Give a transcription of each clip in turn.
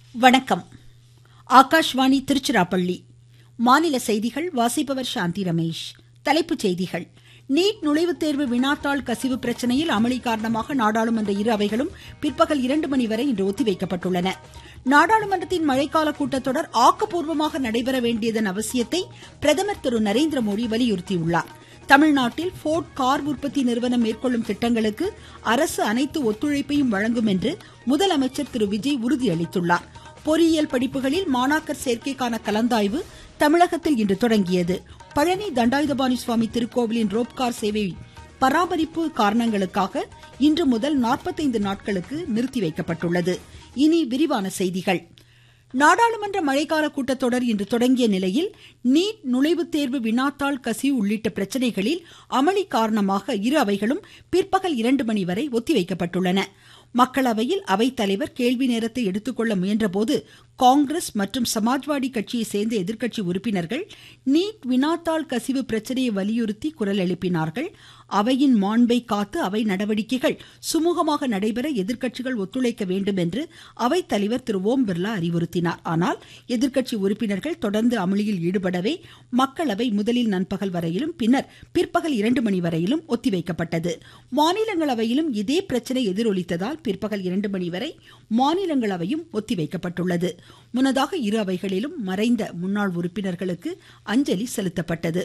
வணக்கம் ஆகாஷ்வாணி திருச்சிராப்பள்ளி மாநில செய்திகள் வாசிப்பவர் சாந்தி ரமேஷ் தலைப்புச் செய்திகள் நீட் நுழைவுத் தேர்வு வினாத்தாள் கசிவு பிரச்சனையில் அமளி காரணமாக நாடாளுமன்ற இரு அவைகளும் பிற்பகல் இரண்டு மணி வரை இன்று ஒத்திவைக்கப்பட்டுள்ளன நாடாளுமன்றத்தின் மழைக்கால கூட்டத்தொடர் ஆக்கப்பூர்வமாக நடைபெற வேண்டியதன் அவசியத்தை பிரதமர் திரு நரேந்திரமோடி வலியுறுத்தியுள்ளார் தமிழ்நாட்டில் போர்ட் கார் உற்பத்தி நிறுவனம் மேற்கொள்ளும் திட்டங்களுக்கு அரசு அனைத்து ஒத்துழைப்பையும் வழங்கும் என்று முதலமைச்சர் திரு விஜய் உறுதியளித்துள்ளார் பொறியியல் படிப்புகளில் மாணாக்கர் சேர்க்கைக்கான கலந்தாய்வு தமிழகத்தில் இன்று தொடங்கியது பழனி தண்டாயுதபாணி சுவாமி திருக்கோவிலின் ரோப்கார் சேவை பராமரிப்பு காரணங்களுக்காக இன்று முதல் நாற்பத்தைந்து நாட்களுக்கு நிறுத்தி வைக்கப்பட்டுள்ளது இனி விரிவான செய்திகள் நாடாளுமன்ற மழைக்கால கூட்டத்தொடர் இன்று தொடங்கிய நிலையில் நீட் நுழைவுத் தேர்வு வினாத்தாள் கசிவு உள்ளிட்ட பிரச்சனைகளில் அமளி காரணமாக இரு அவைகளும் பிற்பகல் இரண்டு மணி வரை ஒத்திவைக்கப்பட்டுள்ளன மக்களவையில் அவைத்தலைவர் கேள்வி நேரத்தை எடுத்துக்கொள்ள முயன்றபோது காங்கிரஸ் மற்றும் சமாஜ்வாடி கட்சியை சேர்ந்த எதிர்க்கட்சி உறுப்பினர்கள் நீட் வினாத்தாள் கசிவு பிரச்சனையை வலியுறுத்தி குரல் எழுப்பினார்கள் அவையின் மாண்பை காத்து அவை நடவடிக்கைகள் சுமூகமாக நடைபெற எதிர்க்கட்சிகள் ஒத்துழைக்க வேண்டும் என்று அவைத்தலைவர் திரு ஓம் பிர்லா அறிவுறுத்தினார் ஆனால் எதிர்க்கட்சி உறுப்பினர்கள் தொடர்ந்து அமளியில் ஈடுபடவே மக்களவை முதலில் நண்பகல் வரையிலும் பின்னர் பிற்பகல் இரண்டு மணி வரையிலும் ஒத்திவைக்கப்பட்டது மாநிலங்களவையிலும் இதே பிரச்சனை எதிரொலித்ததால் பிற்பகல் இரண்டு மணி வரை மாநிலங்களவையும் ஒத்திவைக்கப்பட்டுள்ளது முன்னதாக இரு அவைகளிலும் மறைந்த முன்னாள் உறுப்பினர்களுக்கு அஞ்சலி செலுத்தப்பட்டது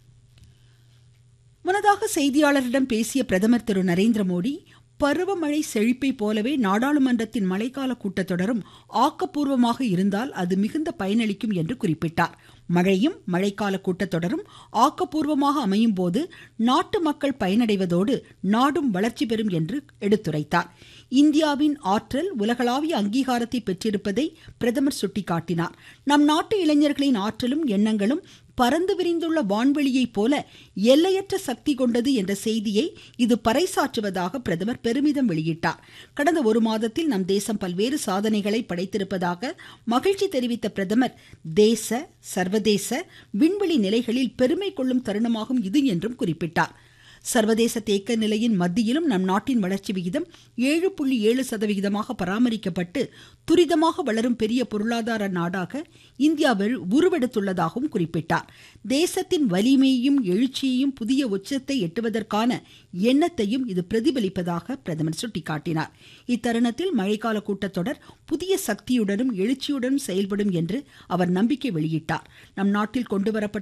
முன்னதாக செய்தியாளர்களிடம் பேசிய பிரதமர் திரு நரேந்திரமோடி பருவமழை செழிப்பை போலவே நாடாளுமன்றத்தின் மழைக்கால கூட்டத்தொடரும் ஆக்கப்பூர்வமாக இருந்தால் அது மிகுந்த பயனளிக்கும் என்று குறிப்பிட்டார் மழையும் மழைக்கால கூட்டத்தொடரும் ஆக்கப்பூர்வமாக அமையும் போது நாட்டு மக்கள் பயனடைவதோடு நாடும் வளர்ச்சி பெறும் என்று எடுத்துரைத்தார் இந்தியாவின் ஆற்றல் உலகளாவிய அங்கீகாரத்தை பெற்றிருப்பதை பிரதமர் சுட்டிக்காட்டினார் நம் நாட்டு இளைஞர்களின் ஆற்றலும் எண்ணங்களும் பறந்து விரிந்துள்ள வான்வெளியைப் போல எல்லையற்ற சக்தி கொண்டது என்ற செய்தியை இது பறைசாற்றுவதாக பிரதமர் பெருமிதம் வெளியிட்டார் கடந்த ஒரு மாதத்தில் நம் தேசம் பல்வேறு சாதனைகளை படைத்திருப்பதாக மகிழ்ச்சி தெரிவித்த பிரதமர் தேச சர்வதேச விண்வெளி நிலைகளில் பெருமை கொள்ளும் தருணமாகும் இது என்றும் குறிப்பிட்டார் சர்வதேச தேக்க நிலையின் மத்தியிலும் நம் நாட்டின் வளர்ச்சி விகிதம் ஏழு புள்ளி ஏழு சதவிகிதமாக பராமரிக்கப்பட்டு துரிதமாக வளரும் பெரிய பொருளாதார நாடாக இந்தியா உருவெடுத்துள்ளதாகவும் குறிப்பிட்டார் தேசத்தின் வலிமையையும் எழுச்சியையும் புதிய உச்சத்தை எட்டுவதற்கான எண்ணத்தையும் இது பிரதிபலிப்பதாக பிரதமர் சுட்டிக்காட்டினார் இத்தருணத்தில் மழைக்கால கூட்டத்தொடர் புதிய சக்தியுடனும் எழுச்சியுடனும் செயல்படும் என்று அவர் நம்பிக்கை வெளியிட்டார் நம் நாட்டில் கொண்டுவரப்பட்ட